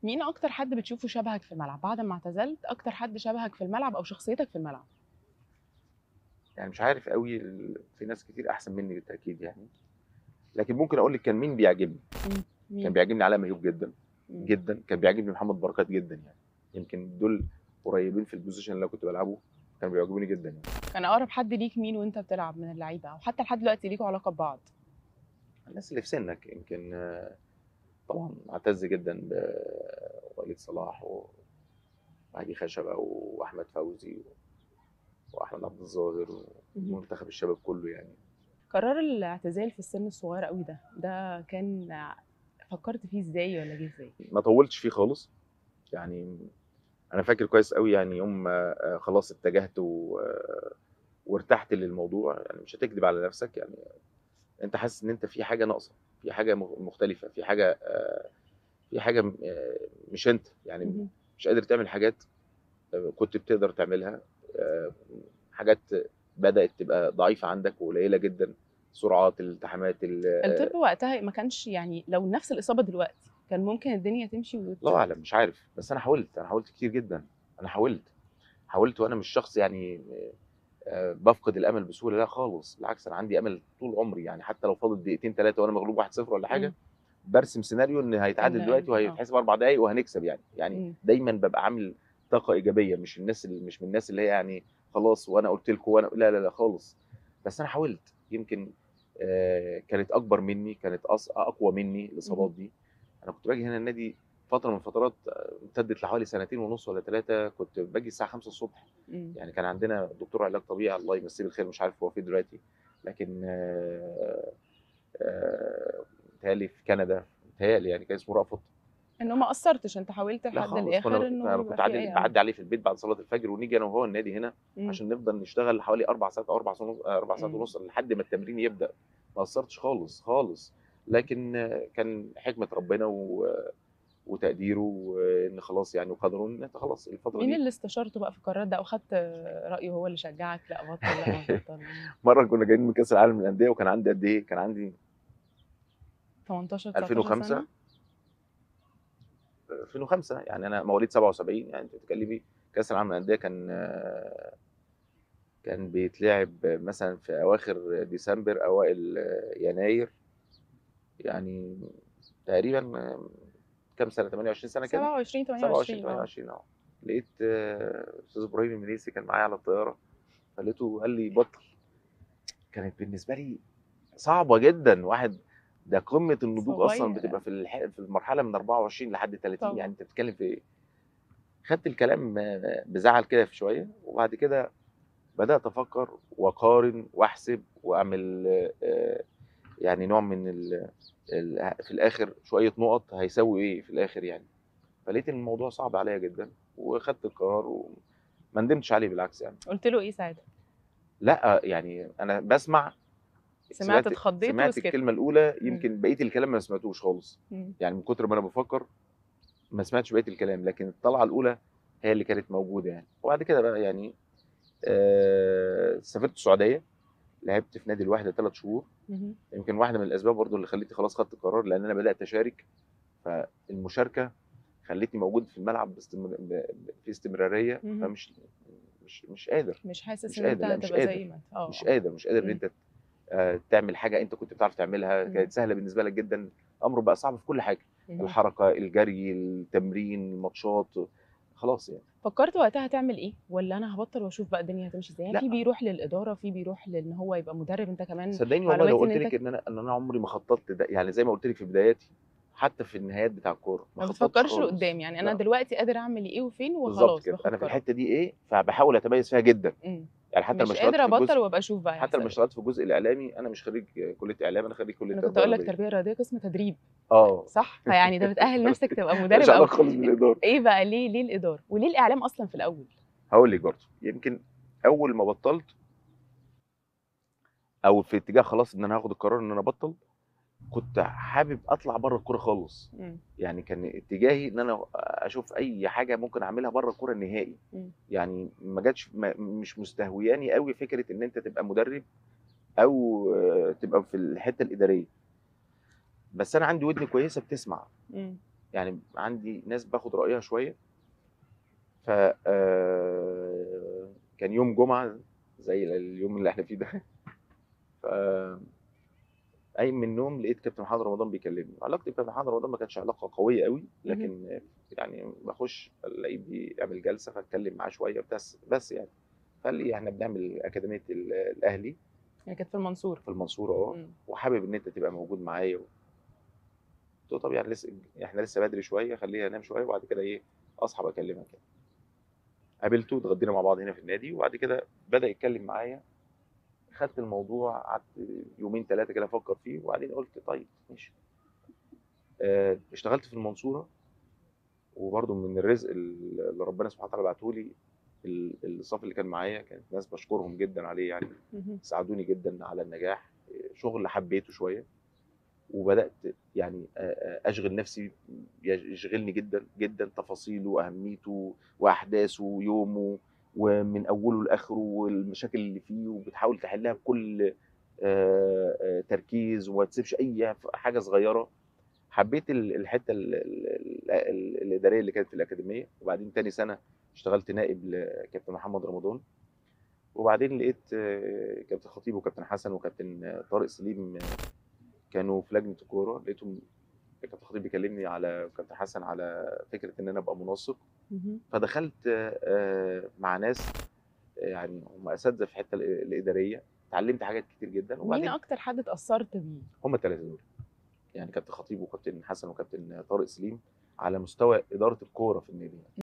مين اكتر حد بتشوفه شبهك في الملعب بعد ما اعتزلت اكتر حد شبهك في الملعب او شخصيتك في الملعب يعني مش عارف قوي ال- في ناس كتير احسن مني بالتاكيد يعني لكن ممكن اقول لك كان مين بيعجبني كان مين بيعجبني علاء ميوب جدا مم. جدا كان بيعجبني محمد بركات جدا يعني يمكن دول قريبين في البوزيشن اللي أنا كنت بلعبه كانوا بيعجبوني جدا يعني كان اقرب حد ليك مين وانت بتلعب من اللعيبه او حتى لحد دلوقتي ليكوا علاقه ببعض الناس اللي في سنك يمكن آه، طبعا اعتز جدا بوليد صلاح ومهدي خشبه واحمد فوزي واحمد عبد الظاهر مهم. ومنتخب الشباب كله يعني قرار الاعتزال في السن الصغير قوي ده ده كان فكرت فيه ازاي ولا جه ازاي ما طولتش فيه خالص يعني انا فاكر كويس قوي يعني يوم ما آه، خلاص اتجهت و... آه، وارتحت للموضوع يعني مش هتكذب على نفسك يعني انت حاسس ان انت في حاجه ناقصه في حاجه مخ- مختلفه في حاجه آه، في حاجه م- آه، مش انت يعني مهم. مش قادر تعمل حاجات آه، كنت بتقدر تعملها آه، حاجات بدات تبقى ضعيفه عندك وقليله جدا سرعات الالتحامات ال- الطب وقتها ما كانش يعني لو نفس الاصابه دلوقتي كان ممكن الدنيا تمشي وت... الله اعلم مش عارف بس انا حاولت انا حاولت كتير جدا انا حاولت حاولت وانا مش شخص يعني آه، بفقد الامل بسهوله لا خالص بالعكس انا عندي امل طول عمري يعني حتى لو فاضل دقيقتين ثلاثه وانا مغلوب 1-0 ولا حاجه مم. برسم سيناريو ان هيتعادل إن- دلوقتي آه. وهيتحسب اربع دقائق وهنكسب يعني يعني مم. دايما ببقى عامل طاقه ايجابيه مش الناس اللي مش من الناس اللي هي يعني خلاص وانا قلت لكم وانا لا لا لا خالص بس انا حاولت يمكن آه، كانت اكبر مني كانت أص- اقوى مني الاصابات مهم. دي انا كنت باجي هنا النادي فتره من الفترات آه، امتدت لحوالي سنتين ونص ولا ثلاثه كنت باجي الساعه 5 الصبح مم. يعني كان عندنا دكتور علاج طبيعي الله يمسيه بالخير مش عارف هو فين دلوقتي لكن آه، آه، متهيألي في كندا متهيألي يعني كان اسمه رأفت انه ما قصرتش انت حاولت لا لحد خالص الاخر كنا انه انا يبقى كنت في عادي أي أمل. بعدي عليه في البيت بعد صلاه الفجر ونيجي انا وهو النادي هنا مم. عشان نفضل نشتغل حوالي اربع ساعات او اربع ساعات اربع ساعات مم. ونص لحد ما التمرين يبدا ما قصرتش خالص خالص لكن آه، كان حكمه ربنا و... وتقديره وان خلاص يعني وقدره ان انت خلاص الفتره مين دي اللي استشرته بقى في القرار ده او خدت رايه هو اللي شجعك لا بطل لا ما بطل مره كنا جايين من كاس العالم للانديه وكان عندي قد ايه؟ كان عندي 18 19 2005 سنة؟ 2005 يعني انا مواليد 77 يعني انت بتتكلمي كاس العالم للانديه كان آه، كان بيتلعب مثلا في اواخر ديسمبر اوائل آه، يناير يعني تقريبا آه، كام سنه 28 سنه كده 27 27 28 اه 28 اه لقيت آه، استاذ ابراهيم المنيسي كان معايا على الطياره فلقيته قال لي بطل كانت بالنسبه لي صعبه جدا واحد ده قمه النضوج اصلا صغير. بتبقى في الح- في المرحله من 24 لحد 30 طبعا. يعني انت بتتكلم في ايه خدت الكلام آه، بزعل كده في شويه وبعد كده بدات افكر واقارن واحسب واعمل آه، آه، يعني نوع من ال ال في الاخر شويه نقط هيساوي ايه في الاخر يعني فلقيت ان الموضوع صعب عليا جدا وخدت القرار وما ندمتش عليه بالعكس يعني قلت له ايه ساعتها؟ لا يعني انا بسمع سمعت اتخضيت سمعت وسكت الكلمه الاولى يمكن بقيه الكلام ما سمعتوش خالص مم. يعني من كتر ما انا بفكر ما سمعتش بقيه الكلام لكن الطلعه الاولى هي اللي كانت موجوده يعني وبعد كده بقى يعني آه سافرت السعوديه لعبت في نادي الوحده ثلاث شهور مهم. يمكن واحده من الاسباب برضو اللي خلتني خلاص خدت القرار لان انا بدات اشارك فالمشاركه خلتني موجود في الملعب باستمر... ب- ب- في استمراريه مهم. فمش مش مش قادر مش حاسس مش ان انت قادر، لا، مش هتبقى قادر. زي ما انت اه مش آه. قادر مش قادر ان مم. انت آه، تعمل حاجه انت كنت بتعرف تعملها مم. كانت سهله بالنسبه لك جدا الامر بقى صعب في كل حاجه مهم. الحركه الجري التمرين الماتشات خلاص يعني فكرت وقتها تعمل ايه؟ ولا انا هبطل واشوف بقى الدنيا هتمشي ازاي؟ يعني لا. في بيروح للاداره في بيروح لان هو يبقى مدرب انت كمان صدقيني والله لو معلوماتي قلت إن لك أنت- ان انا ان انا عمري ما خططت ده يعني زي ما قلت لك في بداياتي حتى في النهايات بتاع الكوره ما خططتش بتفكرش خالص. لقدام يعني انا لا. دلوقتي قادر اعمل ايه وفين بالظبط وخلاص كده باخد انا في قرار. الحته دي ايه فبحاول اتميز فيها جدا مم. يعني حتى لما مش اشتغلت قادر في ابطل الجزء وابقى اشوف بقى حتى لما هيحصل اشتغلت في الجزء الاعلامي انا مش خريج كليه اعلام انا خريج إيه. كليه انا كنت اقول لك الرياضية. تربيه رياضيه قسم تدريب اه صح فيعني ده بتاهل نفسك تبقى مدرب مش او علاقه خالص بالاداره ايه بقى ليه ليه الاداره وليه الاعلام اصلا في الاول هقول لك برضه يمكن اول ما بطلت او في اتجاه خلاص ان انا هاخد القرار ان انا ابطل كنت حابب اطلع بره الكوره خالص مم. يعني كان اتجاهي ان انا اشوف اي حاجه ممكن اعملها بره الكوره نهائي مم. يعني ما جاتش ما- مش مستهوياني قوي فكره ان انت تبقى مدرب او آه، تبقى في الحته الاداريه بس انا عندي ودن كويسه بتسمع مم. يعني عندي ناس باخد رايها شويه ف آه، كان يوم جمعه زي اليوم اللي احنا فيه ده ف قايم من النوم لقيت كابتن محمد رمضان بيكلمني علاقتي بكابتن محمد رمضان ما كانتش علاقه قويه قوي لكن يعني بخش الاقيه بيعمل جلسه فاتكلم معاه شويه بس بس يعني قال لي احنا بنعمل اكاديميه ال- الاهلي يعني كانت في المنصورة في المنصوره اه مم. وحابب ان انت تبقى موجود معايا قلت له طب يعني لسه احنا لسه بدري شويه خليها انام شويه وبعد كده ايه اصحى بكلمك يعني. قابلته اتغدينا مع بعض هنا في النادي وبعد كده بدا يتكلم معايا خدت الموضوع قعدت يومين ثلاثه كده افكر فيه وبعدين قلت طيب ماشي آه، اشتغلت في المنصوره وبرضه من الرزق اللي ربنا سبحانه وتعالى بعته لي ال- الصف اللي كان معايا كانت ناس بشكرهم جدا عليه يعني مهم. ساعدوني جدا على النجاح شغل حبيته شويه وبدات يعني آه، آه، اشغل نفسي يشغلني جدا جدا تفاصيله واهميته واحداثه ويومه ومن اوله لاخره والمشاكل اللي فيه وبتحاول تحلها بكل آه، آه، تركيز وما تسيبش اي حاجه صغيره حبيت ال- الحته ال- ال- ال- الاداريه اللي كانت في الاكاديميه وبعدين تاني سنه اشتغلت نائب لكابتن محمد رمضان وبعدين لقيت آه، كابتن خطيب وكابتن حسن وكابتن آه، طارق سليم آه، كانوا في لجنه الكوره لقيتهم كابتن خطيب بيكلمني على كابتن حسن على فكره ان انا ابقى منسق مهم. فدخلت آه، آه، مع ناس آه، يعني هم اساتذه في الحته ال- الاداريه اتعلمت حاجات كتير جدا مين وبعدين اكتر حد اتأثرت بيه هم الثلاثه دول يعني كابتن خطيب وكابتن حسن وكابتن طارق سليم على مستوى اداره الكوره في النادي